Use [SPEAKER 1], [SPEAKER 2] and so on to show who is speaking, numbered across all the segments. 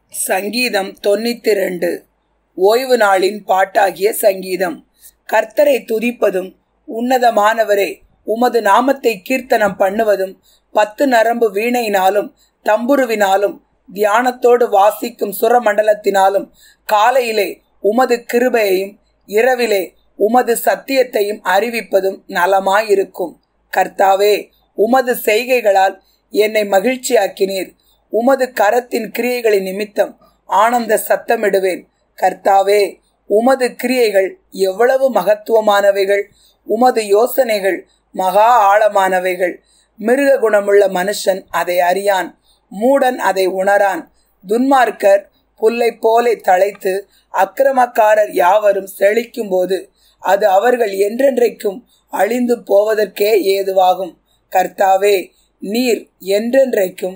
[SPEAKER 1] சங்கீதம் தொண்ணூத்தி ரெண்டு ஓய்வு நாளின் பாட்டாகிய சங்கீதம் கர்த்தரை துதிப்பதும் உன்னதமானவரே உமது நாமத்தை கீர்த்தனம் பண்ணுவதும் பத்து நரம்பு வீணையினாலும் தம்புருவினாலும் தியானத்தோடு வாசிக்கும் சுரமண்டலத்தினாலும் காலையிலே உமது கிருபையையும் இரவிலே உமது சத்தியத்தையும் அறிவிப்பதும் நலமாயிருக்கும் கர்த்தாவே உமது செய்கைகளால் என்னை மகிழ்ச்சியாக்கினீர் உமது கரத்தின் கிரியைகளின் நிமித்தம் ஆனந்த சத்தமிடுவேன் கர்த்தாவே உமது கிரியைகள் எவ்வளவு மகத்துவமானவைகள் உமது யோசனைகள் மகா ஆழமானவைகள் மிருக குணமுள்ள மனுஷன் அதை அறியான் மூடன் அதை உணரான் துன்மார்க்கர் புல்லை போலே தழைத்து அக்கிரமக்காரர் யாவரும் செழிக்கும் போது அது அவர்கள் என்றென்றைக்கும் அழிந்து போவதற்கே ஏதுவாகும் கர்த்தாவே நீர் என்றென்றைக்கும்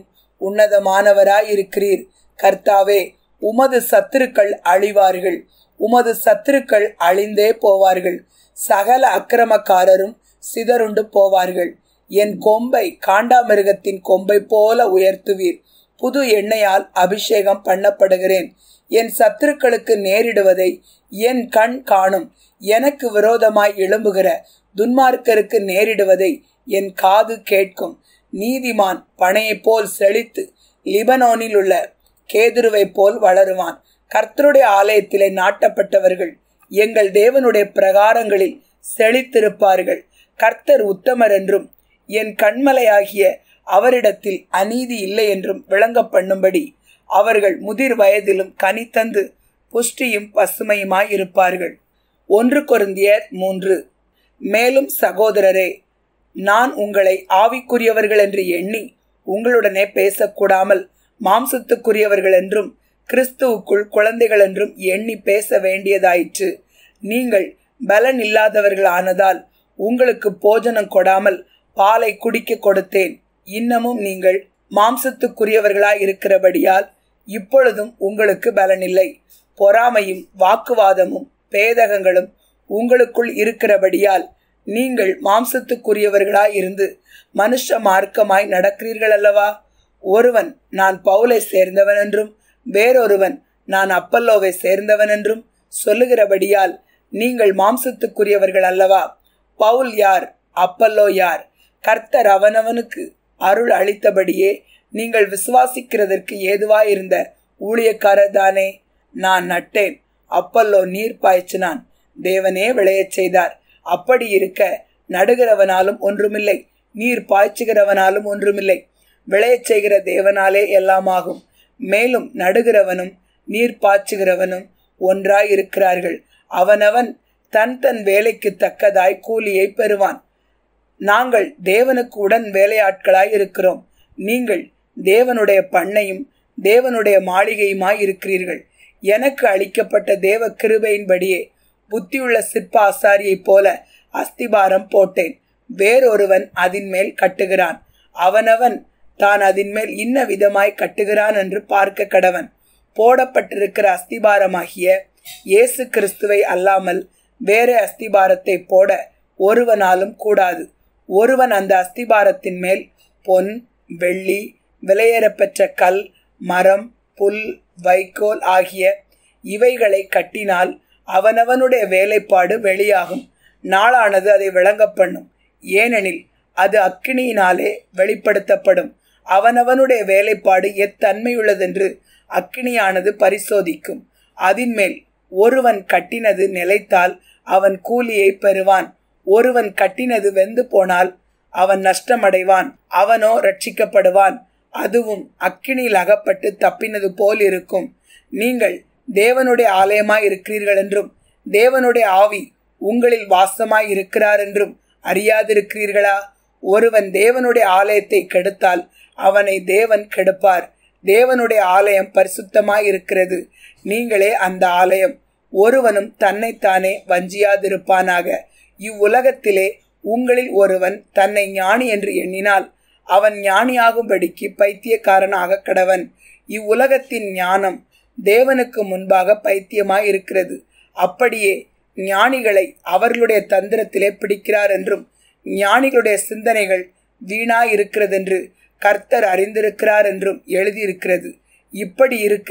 [SPEAKER 1] உன்னதமானவராயிருக்கிறீர் கர்த்தாவே உமது சத்துருக்கள் அழிவார்கள் உமது சத்துருக்கள் அழிந்தே போவார்கள் சகல அக்கிரமக்காரரும் சிதறுண்டு போவார்கள் என் கொம்பை காண்டாமிருகத்தின் கொம்பை போல உயர்த்துவீர் புது எண்ணெயால் அபிஷேகம் பண்ணப்படுகிறேன் என் சத்துருக்களுக்கு நேரிடுவதை என் கண் காணும் எனக்கு விரோதமாய் எழும்புகிற துன்மார்க்கருக்கு நேரிடுவதை என் காது கேட்கும் நீதிமான் பனையைப் போல் செழித்து லிபனோனில் உள்ள கேதுருவை போல் வளருவான் கர்த்தருடைய ஆலயத்திலே நாட்டப்பட்டவர்கள் எங்கள் தேவனுடைய பிரகாரங்களில் செழித்திருப்பார்கள் கர்த்தர் உத்தமர் என்றும் என் கண்மலையாகிய அவரிடத்தில் அநீதி இல்லை என்றும் விளங்க பண்ணும்படி அவர்கள் முதிர் வயதிலும் கனி தந்து புஷ்டியும் பசுமையுமாய் இருப்பார்கள் ஒன்று கொருந்தியர் மூன்று மேலும் சகோதரரே நான் உங்களை ஆவிக்குரியவர்கள் என்று எண்ணி உங்களுடனே பேசக்கூடாமல் மாம்சத்துக்குரியவர்கள் என்றும் கிறிஸ்துவுக்குள் குழந்தைகள் என்றும் எண்ணி பேச வேண்டியதாயிற்று நீங்கள் பலன் இல்லாதவர்கள் ஆனதால் உங்களுக்கு போஜனம் கொடாமல் பாலை குடிக்க கொடுத்தேன் இன்னமும் நீங்கள் மாம்சத்துக்குரியவர்களாய் இருக்கிறபடியால் இப்பொழுதும் உங்களுக்கு பலனில்லை பொறாமையும் வாக்குவாதமும் பேதகங்களும் உங்களுக்குள் இருக்கிறபடியால் நீங்கள் மாம்சத்துக்குரியவர்களாய் இருந்து மனுஷ மார்க்கமாய் நடக்கிறீர்கள் அல்லவா ஒருவன் நான் பவுலை சேர்ந்தவன் என்றும் வேறொருவன் நான் அப்பல்லோவை சேர்ந்தவன் என்றும் சொல்லுகிறபடியால் நீங்கள் மாம்சத்துக்குரியவர்கள் அல்லவா பவுல் யார் அப்பல்லோ யார் கர்த்தர் அவனவனுக்கு அருள் அளித்தபடியே நீங்கள் விசுவாசிக்கிறதற்கு ஏதுவாயிருந்த ஊழியக்காரர் தானே நான் நட்டேன் அப்பல்லோ நீர் பாய்ச்சினான் தேவனே விளையச் செய்தார் அப்படி இருக்க நடுகிறவனாலும் ஒன்றுமில்லை நீர் பாய்ச்சுகிறவனாலும் ஒன்றுமில்லை விளையச் செய்கிற தேவனாலே எல்லாமாகும் மேலும் நடுகிறவனும் நீர் பாய்ச்சுகிறவனும் ஒன்றாய் இருக்கிறார்கள் அவனவன் தன் தன் வேலைக்கு தக்கதாய் கூலியை பெறுவான் நாங்கள் தேவனுக்கு உடன் வேலையாட்களாய் இருக்கிறோம் நீங்கள் தேவனுடைய பண்ணையும் தேவனுடைய மாளிகையுமாய் இருக்கிறீர்கள் எனக்கு அளிக்கப்பட்ட தேவ கிருபையின்படியே புத்தியுள்ள சிற்ப ஆசாரியைப் போல அஸ்திபாரம் போட்டேன் வேறொருவன் அதின் மேல் கட்டுகிறான் அவனவன் தான் அதின் மேல் இன்ன விதமாய் கட்டுகிறான் என்று பார்க்க கடவன் போடப்பட்டிருக்கிற அஸ்திபாரமாகிய இயேசு கிறிஸ்துவை அல்லாமல் வேற அஸ்திபாரத்தை போட ஒருவனாலும் கூடாது ஒருவன் அந்த அஸ்திபாரத்தின் மேல் பொன் வெள்ளி விலையேறப்பெற்ற கல் மரம் புல் வைக்கோல் ஆகிய இவைகளை கட்டினால் அவனவனுடைய வேலைப்பாடு வெளியாகும் நாளானது அதை விளங்க பண்ணும் ஏனெனில் அது அக்கினியினாலே வெளிப்படுத்தப்படும் அவனவனுடைய வேலைப்பாடு எத்தன்மையுள்ளதென்று அக்கினியானது பரிசோதிக்கும் அதின்மேல் ஒருவன் கட்டினது நிலைத்தால் அவன் கூலியை பெறுவான் ஒருவன் கட்டினது வெந்து போனால் அவன் நஷ்டமடைவான் அவனோ ரட்சிக்கப்படுவான் அதுவும் அக்கினியில் அகப்பட்டு தப்பினது போல் இருக்கும் நீங்கள் தேவனுடைய ஆலயமாய் இருக்கிறீர்கள் என்றும் தேவனுடைய ஆவி உங்களில் வாசமாய் இருக்கிறார் என்றும் அறியாதிருக்கிறீர்களா ஒருவன் தேவனுடைய ஆலயத்தை கெடுத்தால் அவனை தேவன் கெடுப்பார் தேவனுடைய ஆலயம் பரிசுத்தமாய் இருக்கிறது நீங்களே அந்த ஆலயம் ஒருவனும் தன்னைத்தானே வஞ்சியாதிருப்பானாக இவ்வுலகத்திலே உங்களில் ஒருவன் தன்னை ஞானி என்று எண்ணினால் அவன் ஞானியாகும்படிக்கு பைத்தியக்காரனாக கடவன் இவ்வுலகத்தின் ஞானம் தேவனுக்கு முன்பாக பைத்தியமாய் இருக்கிறது அப்படியே ஞானிகளை அவர்களுடைய தந்திரத்திலே பிடிக்கிறார் என்றும் ஞானிகளுடைய சிந்தனைகள் வீணாய் இருக்கிறதென்று கர்த்தர் அறிந்திருக்கிறார் என்றும் எழுதியிருக்கிறது இப்படி இருக்க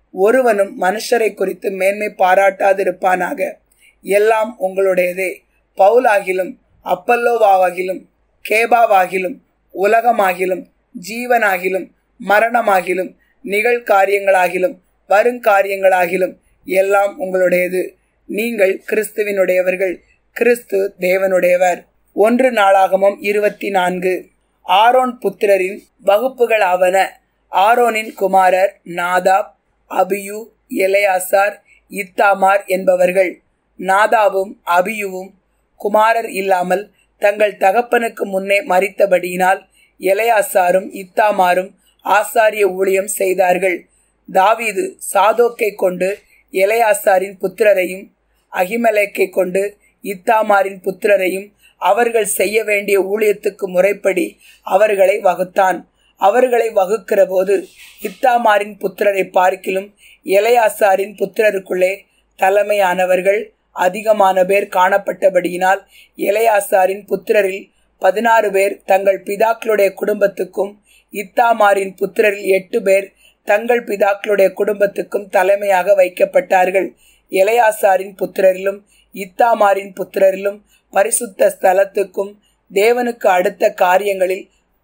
[SPEAKER 1] ஒருவனும் மனுஷரை குறித்து மேன்மை பாராட்டாதிருப்பானாக எல்லாம் உங்களுடையதே பவுலாகிலும் அப்பல்லோவாகிலும் கேபாவாகிலும் உலகமாகிலும் ஜீவனாகிலும் மரணமாகிலும் நிகழ்காரியங்களாகிலும் வருங்காரியங்களாகிலும் எல்லாம் உங்களுடையது நீங்கள் கிறிஸ்துவினுடையவர்கள் கிறிஸ்து தேவனுடையவர் ஒன்று நாளாகமும் இருபத்தி நான்கு ஆரோன் புத்திரரின் வகுப்புகள் ஆவன ஆரோனின் குமாரர் நாதாப் அபியு எலையாசார் இத்தாமார் என்பவர்கள் நாதாவும் அபியுவும் குமாரர் இல்லாமல் தங்கள் தகப்பனுக்கு முன்னே மறித்தபடியினால் எலையாசாரும் இத்தாமாரும் ஆசாரிய ஊழியம் செய்தார்கள் தாவீது சாதோக்கை கொண்டு எலையாசாரின் புத்திரரையும் அகிமலேக்கை கொண்டு இத்தாமாரின் புத்திரரையும் அவர்கள் செய்ய வேண்டிய ஊழியத்துக்கு முறைப்படி அவர்களை வகுத்தான் அவர்களை வகுக்கிற போது இத்தாமாரின் புத்திரரை பார்க்கிலும் எலையாசாரின் புத்திரருக்குள்ளே தலைமையானவர்கள் அதிகமான பேர் காணப்பட்டபடியினால் எலையாசாரின் புத்திரரில் பதினாறு பேர் தங்கள் பிதாக்களுடைய குடும்பத்துக்கும் இத்தாமாரின் புத்திரரில் எட்டு பேர் தங்கள் பிதாக்களுடைய குடும்பத்துக்கும் தலைமையாக வைக்கப்பட்டார்கள் எலையாசாரின் புத்திரரிலும் இத்தாமாரின் புத்திரரிலும் பரிசுத்த ஸ்தலத்துக்கும் தேவனுக்கு அடுத்த காரியங்களில்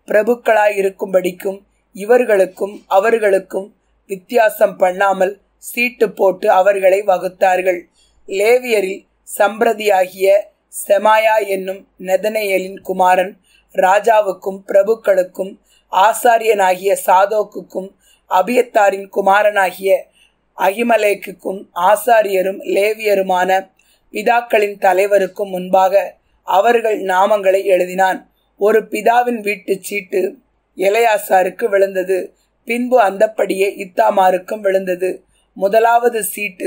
[SPEAKER 1] பிரபுக்களாயிருக்கும்படிக்கும் இவர்களுக்கும் அவர்களுக்கும் வித்தியாசம் பண்ணாமல் சீட்டு போட்டு அவர்களை வகுத்தார்கள் லேவியரில் சம்பிரதியாகிய செமாயா என்னும் நெதனேயலின் குமாரன் ராஜாவுக்கும் பிரபுக்களுக்கும் ஆசாரியனாகிய சாதோக்குக்கும் அபியத்தாரின் குமாரனாகிய அகிமலேக்குக்கும் ஆசாரியரும் லேவியருமான பிதாக்களின் தலைவருக்கும் முன்பாக அவர்கள் நாமங்களை எழுதினான் ஒரு பிதாவின் வீட்டு சீட்டு எலையாசாருக்கு விழுந்தது பின்பு அந்தப்படியே இத்தாமாருக்கும் விழுந்தது முதலாவது சீட்டு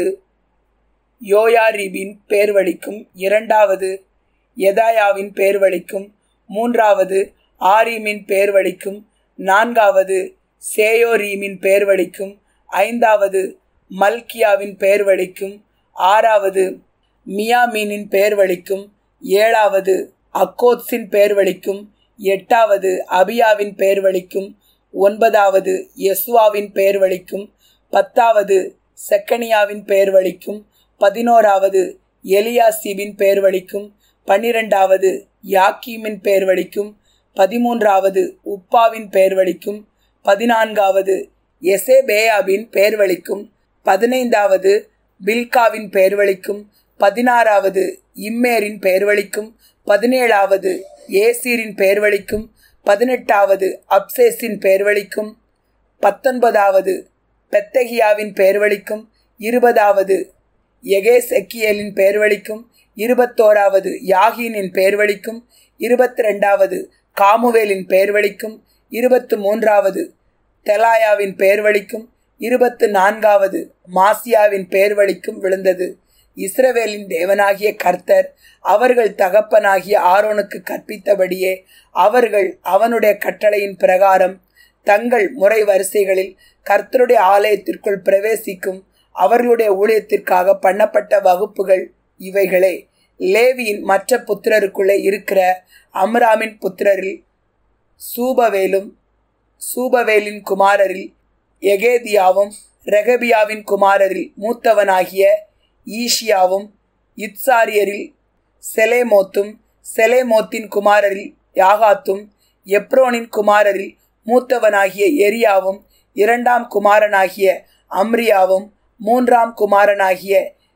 [SPEAKER 1] யோயாரிபின் பேர் வழிக்கும் இரண்டாவது எதாயாவின் பேர் வழிக்கும் மூன்றாவது ஆரீமின் பேர் வழிக்கும் நான்காவது சேயோரீமின் பேர் வழிக்கும் ஐந்தாவது மல்கியாவின் பெயர் வழிக்கும் ஆறாவது மியாமீனின் பெயர் வழிக்கும் ஏழாவது அக்கோத்ஸின் பெயர் வழிக்கும் எட்டாவது அபியாவின் பெயர் வழிக்கும் ஒன்பதாவது யஸ்வாவின் பெயர் வழிக்கும் பத்தாவது செக்கனியாவின் பெயர் வழிக்கும் பதினோராவது எலியாசிபின் பெயர் வழிக்கும் பன்னிரெண்டாவது யாக்கீமின் பெயர் வழிக்கும் பதிமூன்றாவது உப்பாவின் பெயர் வழிக்கும் பதினான்காவது எசேபேயாவின் பெயர் வழிக்கும் பதினைந்தாவது பில்காவின் பெயர் வழிக்கும் பதினாறாவது இம்மேரின் பெயர் வழிக்கும் பதினேழாவது ஏசீரின் பெயர் வழிக்கும் பதினெட்டாவது அப்சேஸின் பெயர் வழிக்கும் பத்தொன்பதாவது பெத்தகியாவின் பெயர் வழிக்கும் இருபதாவது எகேஸ் எக்கியலின் பெயர் வழிக்கும் இருபத்தோராவது யாகீனின் பெயர் வழிக்கும் இருபத்தி ரெண்டாவது காமுவேலின் பெயர் வழிக்கும் இருபத்து மூன்றாவது தெலாயாவின் பெயர் வழிக்கும் இருபத்து நான்காவது மாசியாவின் பெயர் வழிக்கும் விழுந்தது இஸ்ரவேலின் தேவனாகிய கர்த்தர் அவர்கள் தகப்பனாகிய ஆரோனுக்கு கற்பித்தபடியே அவர்கள் அவனுடைய கட்டளையின் பிரகாரம் தங்கள் முறை வரிசைகளில் கர்த்தருடைய ஆலயத்திற்குள் பிரவேசிக்கும் அவர்களுடைய ஊழியத்திற்காக பண்ணப்பட்ட வகுப்புகள் இவைகளே லேவியின் மற்ற புத்திரருக்குள்ளே இருக்கிற அம்ராமின் புத்திரரில் சூபவேலும் சூபவேலின் குமாரரில் எகேதியாவும் ரெகபியாவின் குமாரரில் மூத்தவனாகிய ஈஷியாவும் இத்சாரியரில் செலேமோத்தும் செலேமோத்தின் குமாரரில் யாகாத்தும் எப்ரோனின் குமாரரில் மூத்தவனாகிய எரியாவும் இரண்டாம் குமாரனாகிய அம்ரியாவும் மூன்றாம் குமாரனாகிய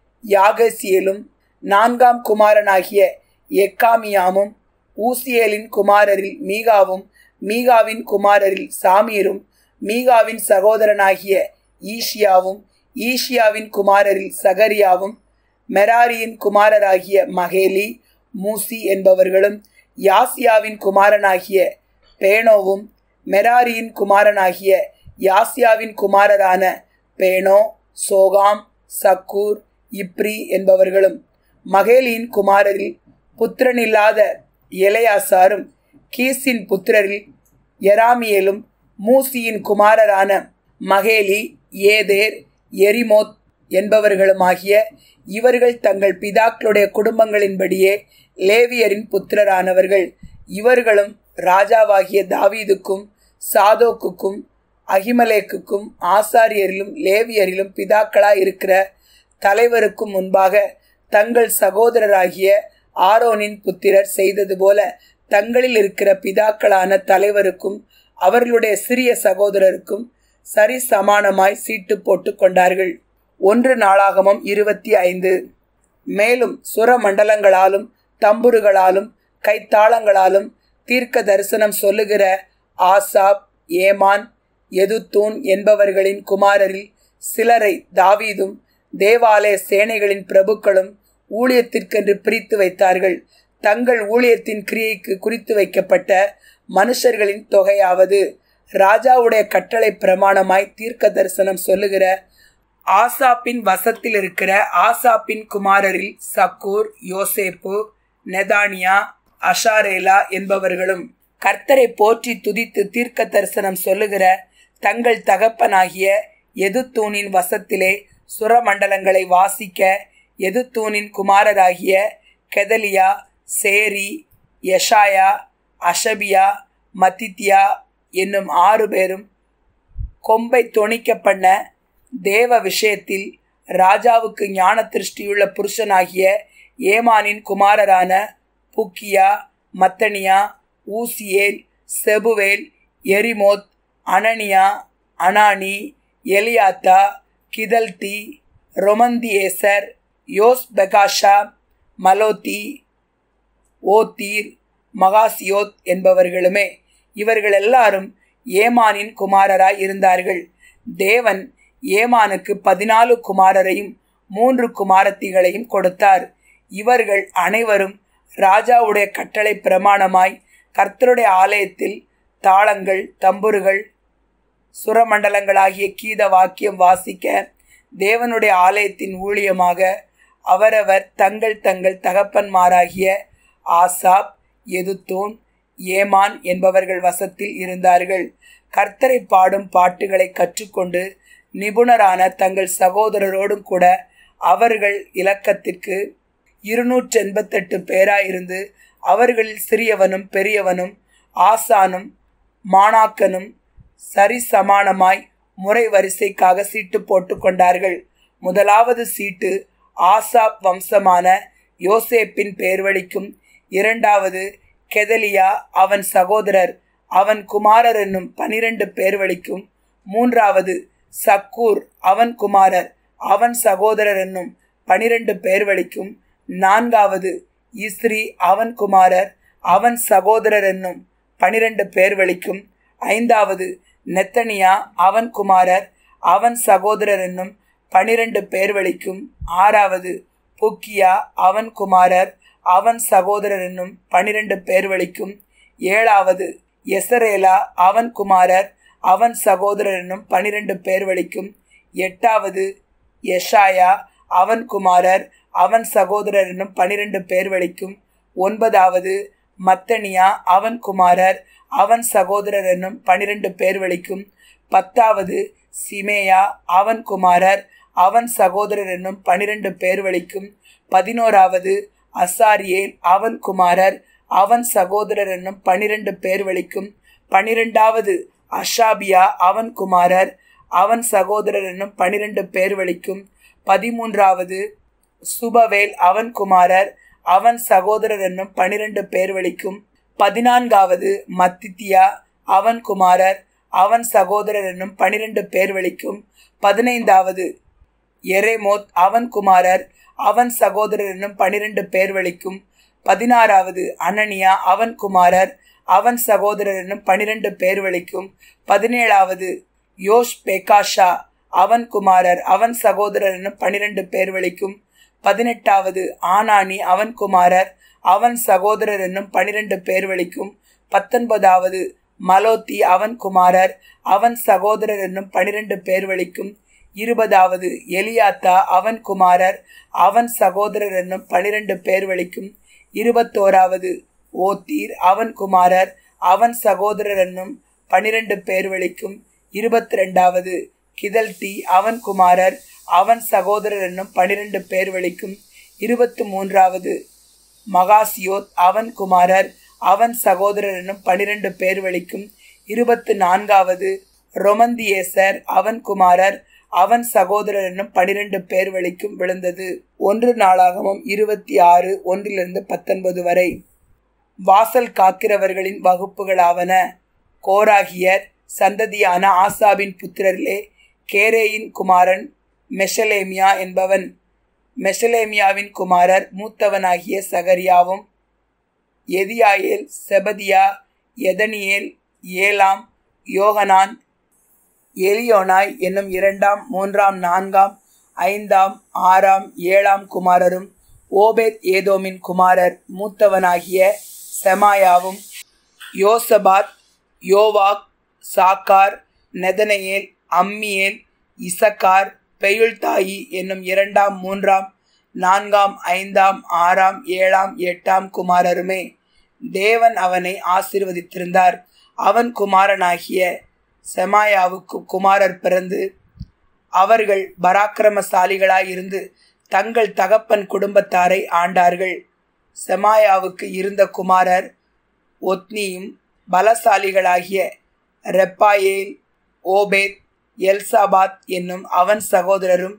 [SPEAKER 1] யாகசியலும் நான்காம் குமாரனாகிய எக்காமியாமும் ஊசியலின் குமாரரில் மீகாவும் மீகாவின் குமாரரில் சாமீரும் மீகாவின் சகோதரனாகிய ஈஷியாவும் ஈஷியாவின் குமாரரில் சகரியாவும் மெராரியின் குமாரராகிய மகேலி மூசி என்பவர்களும் யாசியாவின் குமாரனாகிய பேனோவும் மெராரியின் குமாரனாகிய யாசியாவின் குமாரரான பேனோ சோகாம் சக்கூர் இப்ரி என்பவர்களும் மகேலியின் குமாரரில் புத்திரனில்லாத எலையாசாரும் கீசின் புத்திரரில் எராமியலும் மூசியின் குமாரரான மகேலி ஏதேர் எரிமோத் என்பவர்களுமாகிய இவர்கள் தங்கள் பிதாக்களுடைய குடும்பங்களின்படியே லேவியரின் புத்திரரானவர்கள் இவர்களும் ராஜாவாகிய தாவீதுக்கும் சாதோக்குக்கும் அகிமலேக்குக்கும் ஆசாரியரிலும் லேவியரிலும் பிதாக்களாய் இருக்கிற தலைவருக்கும் முன்பாக தங்கள் சகோதரராகிய ஆரோனின் புத்திரர் செய்தது போல தங்களில் இருக்கிற பிதாக்களான தலைவருக்கும் அவர்களுடைய சிறிய சகோதரருக்கும் சரி சமானமாய் சீட்டு போட்டு கொண்டார்கள் ஒன்று நாளாகமம் இருபத்தி ஐந்து மேலும் சுர மண்டலங்களாலும் தம்புருகளாலும் கைத்தாளங்களாலும் தீர்க்க தரிசனம் சொல்லுகிற ஆசாப் ஏமான் எதுத்தூன் என்பவர்களின் குமாரரில் சிலரை தாவீதும் தேவாலய சேனைகளின் பிரபுக்களும் ஊழியத்திற்கென்று பிரித்து வைத்தார்கள் தங்கள் ஊழியத்தின் கிரியைக்கு குறித்து வைக்கப்பட்ட மனுஷர்களின் தொகையாவது ராஜாவுடைய கட்டளை பிரமாணமாய் தீர்க்க தரிசனம் சொல்லுகிற ஆசாப்பின் வசத்தில் இருக்கிற ஆசாப்பின் குமாரரில் சக்கூர் யோசேப்பு நெதானியா அஷாரேலா என்பவர்களும் கர்த்தரை போற்றி துதித்து தீர்க்க தரிசனம் சொல்லுகிற தங்கள் தகப்பனாகிய எதுத்தூனின் வசத்திலே சுரமண்டலங்களை வாசிக்க எதுத்தூனின் குமாரராகிய கெதலியா சேரி யஷாயா அஷபியா மத்தித்யா என்னும் ஆறு பேரும் கொம்பை தொணிக்க பண்ண தேவ விஷயத்தில் ராஜாவுக்கு ஞான திருஷ்டியுள்ள புருஷனாகிய ஏமானின் குமாரரான புக்கியா மத்தனியா ஊசியேல் செபுவேல் எரிமோத் அனனியா அனானி எலியாத்தா கிதல்தி ரொமந்தியேசர் யோஸ் பெகாஷா மலோத்தி ஓத்தீர் மகாசியோத் என்பவர்களுமே இவர்கள் எல்லாரும் ஏமானின் குமாரராய் இருந்தார்கள் தேவன் ஏமானுக்கு பதினாலு குமாரரையும் மூன்று குமாரத்திகளையும் கொடுத்தார் இவர்கள் அனைவரும் ராஜாவுடைய கட்டளை பிரமாணமாய் கர்த்தருடைய ஆலயத்தில் தாளங்கள் தம்புருகள் சுரமண்டலங்களாகிய கீத வாக்கியம் வாசிக்க தேவனுடைய ஆலயத்தின் ஊழியமாக அவரவர் தங்கள் தங்கள் தகப்பன்மாராகிய ஆசாப் எதுத்தூன் ஏமான் என்பவர்கள் வசத்தில் இருந்தார்கள் கர்த்தரை பாடும் பாட்டுகளை கற்றுக்கொண்டு நிபுணரான தங்கள் சகோதரரோடும் கூட அவர்கள் இலக்கத்திற்கு இருநூற்றி எண்பத்தெட்டு பேராயிருந்து அவர்களில் சிறியவனும் பெரியவனும் ஆசானும் மாணாக்கனும் சரிசமானமாய் முறை வரிசைக்காக சீட்டு போட்டு கொண்டார்கள் முதலாவது சீட்டு ஆசாப் வம்சமான யோசேப்பின் பேர்வழிக்கும் இரண்டாவது கெதலியா அவன் சகோதரர் அவன் குமாரர் என்னும் பனிரெண்டு பேர்வழிக்கும் மூன்றாவது சக்கூர் அவன் குமாரர் அவன் சகோதரர் என்னும் பனிரெண்டு பேர்வழிக்கும் நான்காவது இஸ்ரி அவன் குமாரர் அவன் சகோதரர் என்னும் பனிரெண்டு பேர்வழிக்கும் ஐந்தாவது நெத்தனியா அவன் குமாரர் அவன் சகோதரர் என்னும் பனிரெண்டு பேர்வழிக்கும் ஆறாவது புக்கியா அவன் குமாரர் அவன் சகோதரர் என்னும் பனிரெண்டு பேர்வழிக்கும் ஏழாவது எசரேலா அவன் குமாரர் அவன் சகோதரர் என்னும் பனிரெண்டு பேர்வழிக்கும் எட்டாவது யஷாயா அவன் குமாரர் அவன் சகோதரர் என்னும் பனிரெண்டு பேர்வழிக்கும் ஒன்பதாவது மத்தனியா அவன் குமாரர் அவன் சகோதரர் என்னும் பனிரெண்டு பேர்வழிக்கும் பத்தாவது சிமேயா அவன் குமாரர் அவன் சகோதரர் என்னும் பனிரெண்டு பேர்வழிக்கும் பதினோராவது அசாரியேல் அவன் குமாரர் அவன் சகோதரர் என்னும் பனிரெண்டு பேர்வழிக்கும் பனிரெண்டாவது அஷாபியா அவன் குமாரர் அவன் சகோதரர் என்னும் பனிரெண்டு பேர்வழிக்கும் பதிமூன்றாவது சுபவேல் அவன் குமாரர் அவன் சகோதரர் என்னும் பனிரெண்டு பேர்வழிக்கும் பதினான்காவது மத்தித்தியா அவன் குமாரர் அவன் சகோதரர் என்னும் பனிரெண்டு பேர்வழிக்கும் பதினைந்தாவது எரேமோத் அவன் குமாரர் அவன் சகோதரர் என்னும் பனிரெண்டு பேர்வழிக்கும் பதினாறாவது அனனியா அவன் குமாரர் அவன் சகோதரர் என்னும் பனிரெண்டு பேர்வழிக்கும் பதினேழாவது யோஷ் பேகாஷா அவன் குமாரர் அவன் சகோதரர் என்னும் பனிரெண்டு பேர்வழிக்கும் பதினெட்டாவது ஆனானி அவன் குமாரர் அவன் சகோதரர் என்னும் பனிரெண்டு பேர்வழிக்கும் பத்தொன்பதாவது மலோத்தி அவன் குமாரர் அவன் சகோதரர் என்னும் பனிரெண்டு பேர்வழிக்கும் இருபதாவது எலியாத்தா அவன் குமாரர் அவன் சகோதரர் என்னும் பனிரெண்டு பேர்வழிக்கும் இருபத்தோராவது ஓத்தீர் அவன் குமாரர் அவன் சகோதரர் என்னும் பனிரெண்டு பேர்வழிக்கும் இருபத்தி ரெண்டாவது கிதல்தி அவன் குமாரர் அவன் சகோதரர் என்னும் பனிரெண்டு பேர்வழிக்கும் இருபத்து மூன்றாவது மகாசியோத் அவன் குமாரர் அவன் சகோதரர் என்னும் பனிரெண்டு பேர்வழிக்கும் இருபத்து நான்காவது ரொமந்தியேசர் அவன் குமாரர் அவன் சகோதரர் என்னும் பனிரெண்டு பேர் வழிக்கும் விழுந்தது ஒன்று நாளாகவும் இருபத்தி ஆறு ஒன்றிலிருந்து பத்தொன்பது வரை வாசல் காக்கிறவர்களின் வகுப்புகளாவன கோராகியர் சந்ததியான ஆசாபின் புத்திரர்களே கேரேயின் குமாரன் மெஷலேமியா என்பவன் மெஷலேமியாவின் குமாரர் மூத்தவனாகிய சகரியாவும் எதியாயேல் செபதியா எதனியேல் ஏலாம் யோகனான் எலியோனாய் என்னும் இரண்டாம் மூன்றாம் நான்காம் ஐந்தாம் ஆறாம் ஏழாம் குமாரரும் ஓபேத் ஏதோமின் குமாரர் மூத்தவனாகிய செமாயாவும் யோசபாத் யோவாக் சாக்கார் நெதனையேல் அம்மியேல் இசக்கார் பெயுள்தாயி என்னும் இரண்டாம் மூன்றாம் நான்காம் ஐந்தாம் ஆறாம் ஏழாம் எட்டாம் குமாரருமே தேவன் அவனை ஆசிர்வதித்திருந்தார் அவன் குமாரனாகிய செமாயாவுக்கு குமாரர் பிறந்து அவர்கள் பராக்கிரமசாலிகளாயிருந்து தங்கள் தகப்பன் குடும்பத்தாரை ஆண்டார்கள் செமாயாவுக்கு இருந்த குமாரர் ஒத்னியும் பலசாலிகளாகிய ரெப்பாயேல் ஓபேத் எல்சாபாத் என்னும் அவன் சகோதரரும்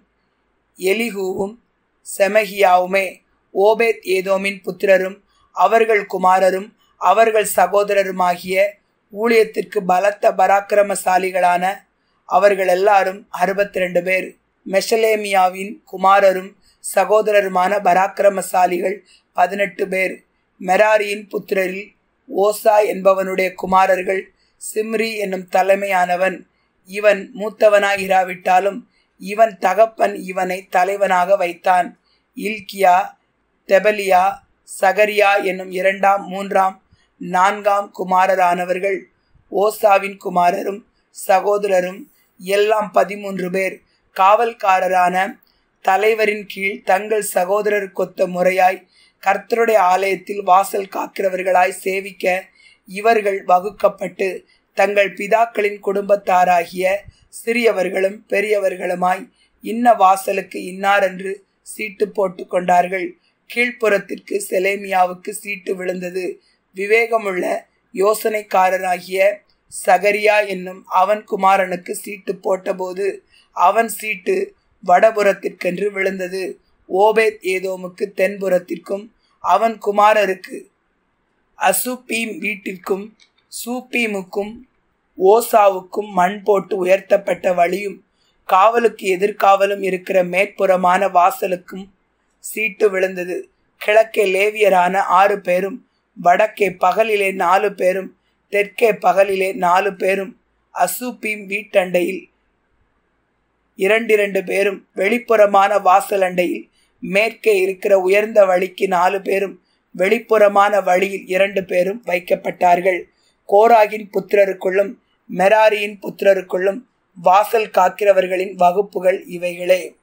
[SPEAKER 1] எலிஹூவும் செமகியாவுமே ஓபேத் ஏதோமின் புத்திரரும் அவர்கள் குமாரரும் அவர்கள் சகோதரருமாகிய ஊழியத்திற்கு பலத்த பராக்கிரமசாலிகளான அவர்கள் எல்லாரும் அறுபத்தி ரெண்டு பேர் மெஷலேமியாவின் குமாரரும் சகோதரருமான பராக்கிரமசாலிகள் பதினெட்டு பேர் மெராரியின் புத்திரரில் ஓசா என்பவனுடைய குமாரர்கள் சிம்ரி என்னும் தலைமையானவன் இவன் மூத்தவனாயிராவிட்டாலும் இவன் தகப்பன் இவனை தலைவனாக வைத்தான் இல்கியா தெபலியா சகரியா என்னும் இரண்டாம் மூன்றாம் நான்காம் குமாரரானவர்கள் ஓசாவின் குமாரரும் சகோதரரும் எல்லாம் பதிமூன்று பேர் காவல்காரரான தலைவரின் கீழ் தங்கள் சகோதரருக்கொத்த முறையாய் கர்த்தருடைய ஆலயத்தில் வாசல் காக்கிறவர்களாய் சேவிக்க இவர்கள் வகுக்கப்பட்டு தங்கள் பிதாக்களின் குடும்பத்தாராகிய சிறியவர்களும் பெரியவர்களுமாய் இன்ன வாசலுக்கு இன்னாரென்று சீட்டு போட்டு கொண்டார்கள் கீழ்ப்புறத்திற்கு செலேமியாவுக்கு சீட்டு விழுந்தது விவேகமுள்ள யோசனைக்காரராகிய சகரியா என்னும் அவன் குமாரனுக்கு சீட்டு போட்டபோது அவன் சீட்டு வடபுறத்திற்கென்று விழுந்தது ஓபேத் ஏதோமுக்கு தென்புறத்திற்கும் அவன் குமாரருக்கு அசுப்பீம் வீட்டிற்கும் சூப்பீமுக்கும் ஓசாவுக்கும் மண் போட்டு உயர்த்தப்பட்ட வழியும் காவலுக்கு எதிர்காவலும் இருக்கிற மேற்புறமான வாசலுக்கும் சீட்டு விழுந்தது கிழக்கே லேவியரான ஆறு பேரும் வடக்கே பகலிலே நாலு பேரும் தெற்கே பகலிலே நாலு பேரும் அசூப்பீம் வீட்டண்டையில் இரண்டிரண்டு பேரும் வெளிப்புறமான வாசல் அண்டையில் மேற்கே இருக்கிற உயர்ந்த வழிக்கு நாலு பேரும் வெளிப்புறமான வழியில் இரண்டு பேரும் வைக்கப்பட்டார்கள் கோராகின் புத்திரருக்குள்ளும் மெராரியின் புத்திரருக்குள்ளும் வாசல் காக்கிறவர்களின் வகுப்புகள் இவைகளே